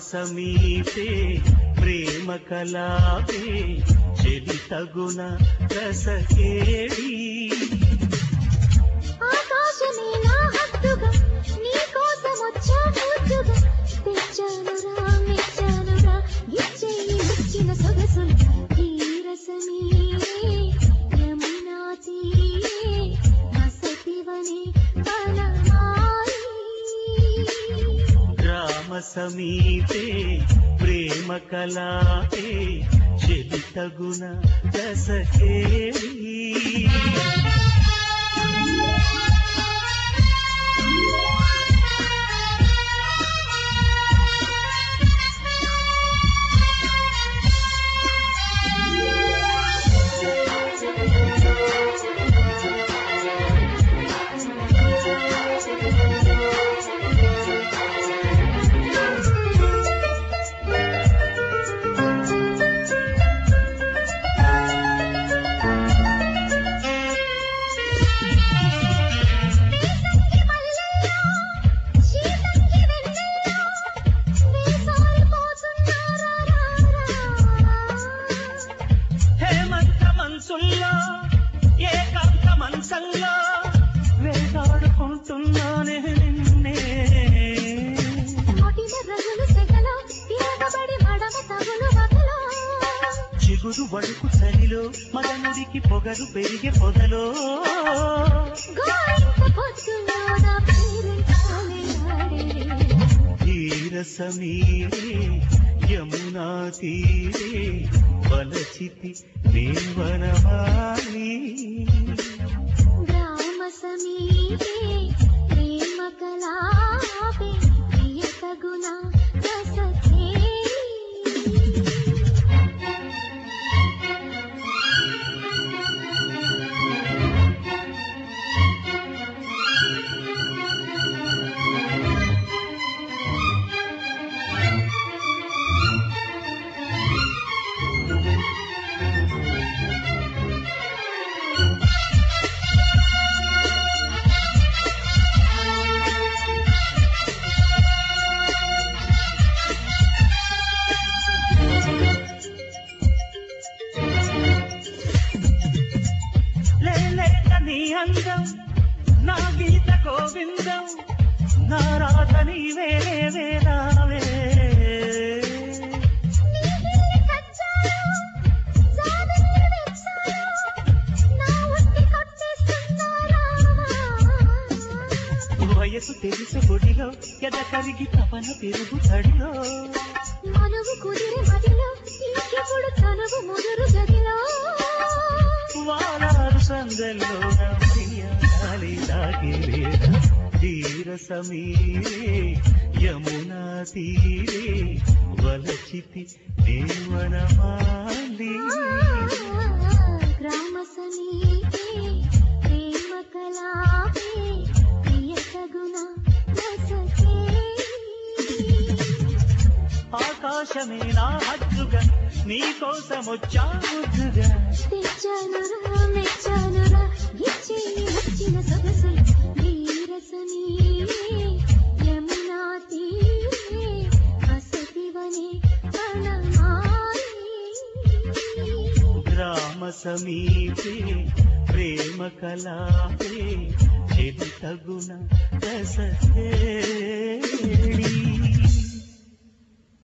సమీపే ప్రేమ కలాపే చెలి తగున రసకేడి ఆకాశమే నా హద్దుగా నీ కోసం వచ్చా ముద్దుగా తెచ్చానురా మెచ్చానురా ఇచ్చేయి ఇచ్చిన సొగసులు తీరసమే యమునా తీరే మసతివని వనమాలి గ్రామ సమీపే ప్రేమ కలాపే చెలి తగున రసకేడి వేసంగి మల్లెల్లో శీతంగి వెన్నెల్లో వేసారిపోతున్నారా హేమంత మనసుల్లో ఏకాంత మనసంలో వేటాడుకుంటున్నానే నిన్నే కోటిన రగులు సెగలో తిరగబడి మడమ తగులు వగలో చిగురు వడుకు చలిలో మదనుడికి పొగరు పెరిగే పొదలో గోరింట పొద్దులో నా పేరింటాలే తీర సమీరే యమునా తీరే వలచితి దేవనవాలి గ్రామ సమీపే ప్రేమ కలాపే ప్రియ తగున రసకే లేలేక నీ అందం నా గీత గోవిందం నా రాత నీవే వేరావే నీగిల్లి కచ్చాలో జాబిల్లి వెచ్చాలో నా ఒట్టి కొట్టేస్తున్నారా వయసు తెలుసు గుడిలో ఎద కరిగి తపన పెరుగు తడిలో మనువు కుదిరి మదిలో ఇంకెప్పుడు తనువు ముదురు గదిలో వారారు సందల్లో గాలి దాగిలేదా తీర సమీరే యమునా తీరే వలచితి దేవనమాలి గ్రామ సమీపే ప్రేమ కలాపే ప్రియ సగుణ రసకే ఆకాశమే నా హద్దుగా నీ కోసం వచ్చా ముద్దుగా తెచ్చానురా మెచ్చానురా ఇచ్చేయి వచ్చిన సొగసులు నీరసమీరే యమునా తీరే వసతివనే వనమాలి గ్రామ సమీపే ప్రేమ కలాపే చెలి తగున రసేడి